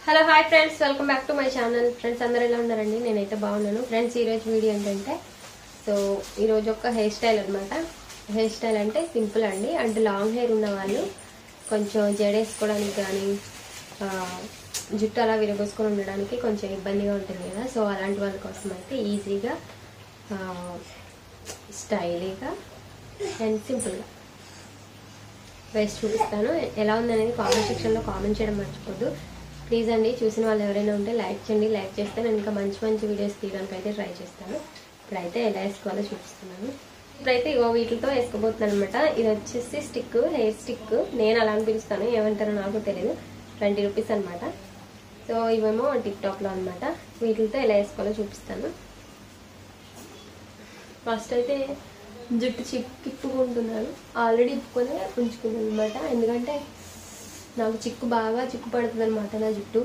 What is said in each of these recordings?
hello hi friends welcome back to my channel friends అందరు ఎలా ఉన్నారండి నేనైతే బాగున్నాను ఫ్రెండ్స్ ఈరోజు వీడియో ఏంటంటే సో ఈరోజు ఒక హెయిర్ స్టైల్ అనమాట హెయిర్ స్టైల్ అంటే సింపుల్ అండి అంటే లాంగ్ హెయిర్ ఉన్న వాళ్ళు కొంచెం జడేసుకోవడానికి కానీ ఆ, జుట్టు అలా విరబోసుకొని ఉండడానికి కొంచెం ఇబ్బందిగా ఉంటుంది కదా సో అలాంటి వాళ్ళ కోసం అయితే ఈజీగా స్టైలీగా అండ్ సింపుల్గా వేసి చూపిస్తాను ఎలా ఉందనేది కామెంట్ సెక్షన్లో కామెంట్ చేయడం మర్చిపోద్దు ప్లీజ్ అండి చూసిన వాళ్ళు ఎవరైనా ఉంటే లైక్ చేయండి లైక్ చేస్తే నేను ఇంకా మంచి మంచి వీడియోస్ తీయడానికి అయితే ట్రై చేస్తాను ఇప్పుడైతే ఎలా వేసుకోవాలో చూపిస్తున్నాను ఇప్పుడైతే ఇగో వీటితో వేసుకోబోతున్నాను అనమాట ఇది వచ్చేసి స్టిక్ హెయిర్ స్టిక్ నేను అలా అని పిలుస్తాను ఏమంటారో నాకు తెలియదు ట్వంటీ రూపీస్ అనమాట సో ఇవేమో టిక్ టాక్లో అనమాట వీటితో ఎలా వేసుకోవాలో చూపిస్తాను ఫస్ట్ అయితే జుట్టు చిక్కు ఇప్పుకుంటున్నాను ఆల్రెడీ ఇప్పుకొని ఉంచుకున్నాను అనమాట ఎందుకంటే నాకు చిక్కు బాగా చిక్కు పడుతుంది అనమాట నా జుట్టు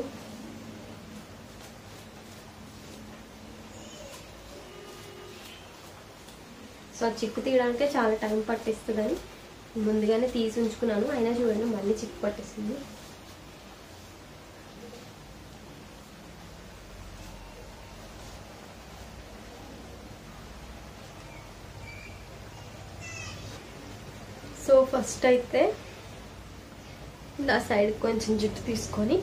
సో ఆ చిక్కు తీయడానికే చాలా టైం పట్టిస్తుందని ముందుగానే తీసి ఉంచుకున్నాను అయినా చూడండి మళ్ళీ చిక్కు పట్టిస్తుంది సో ఫస్ట్ అయితే నా సైడ్ కొంచెం జుట్టు తీసుకొని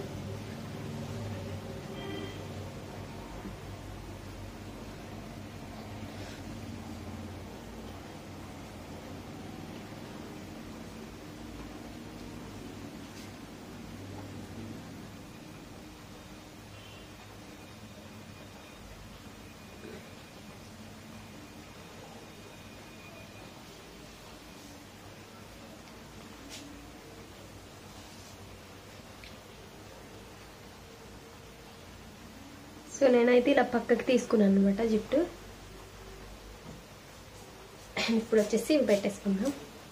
సో నేనైతే ఇలా పక్కకి తీసుకున్నాను అనమాట జుట్టు ఇప్పుడు వచ్చేసి ఇవి పెట్టేసుకుందాం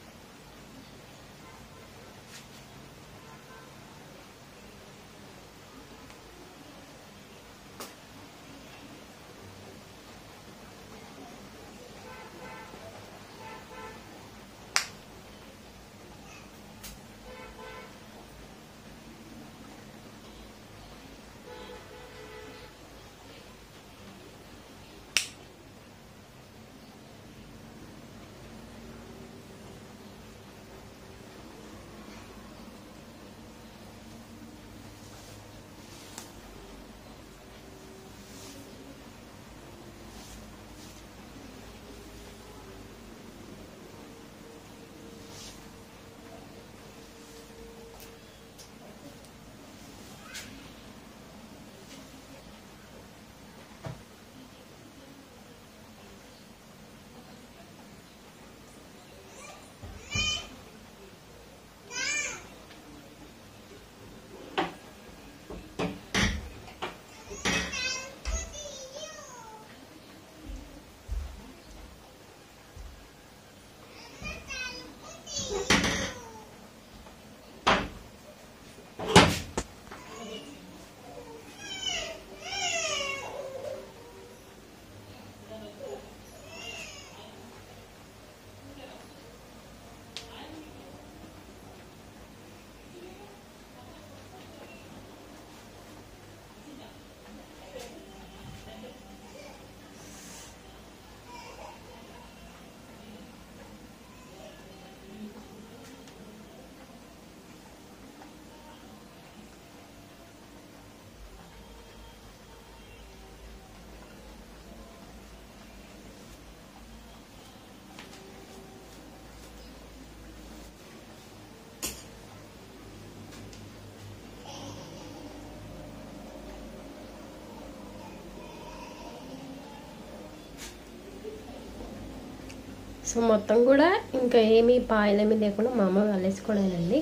సో మొత్తం కూడా ఇంకా ఏమీ పాయలేమీ లేకుండా మా అమ్మ వేసుకోవడానండి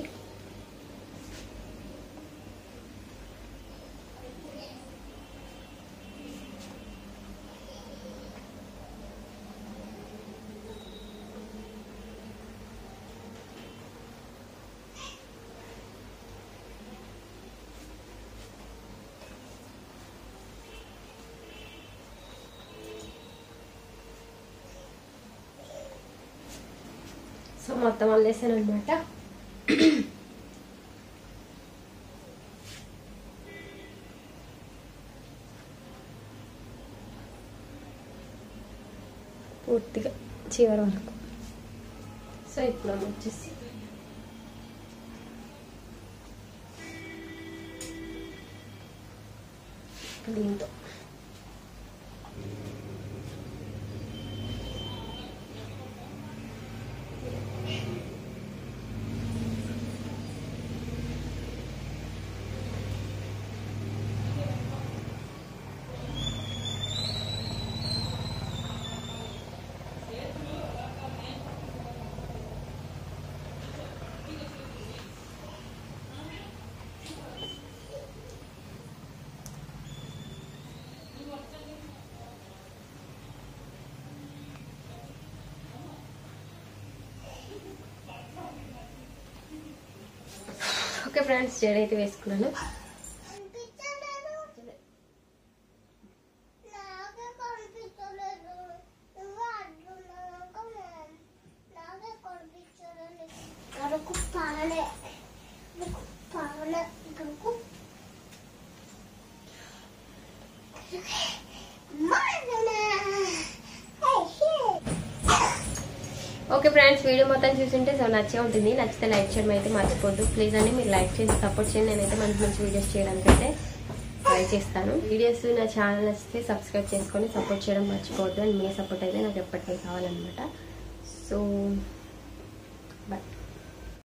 సో మొత్తం వల్లేసాను అనమాట పూర్తిగా చివరి వరకు సో ఇప్పుడు అవి వచ్చేసి దీంతో ఓకే ఫ్రెండ్స్ జడ అయితే వేసుకున్నాను నాకే కనిపించలేదు నువ్వు అడ్డున్నాక నాకే కనిపించలేదు నాకు పాలే నాకు పాలే నాకు ఓకే ఫ్రెండ్స్ వీడియో మొత్తం చూసింటే సో నచ్చే ఉంటుంది నచ్చితే లైక్ చేయడం అయితే మర్చిపోద్దు ప్లీజ్ అండి మీరు లైక్ చేసి సపోర్ట్ చేయండి నేనైతే మంచి మంచి వీడియోస్ చేయడానికి అయితే ట్రై చేస్తాను వీడియోస్ నా ఛానల్ నచ్చితే సబ్స్క్రైబ్ చేసుకొని సపోర్ట్ చేయడం మర్చిపోవద్దు అండ్ మీ సపోర్ట్ అయితే నాకు ఎప్పటికీ కావాలన్నమాట సో బట్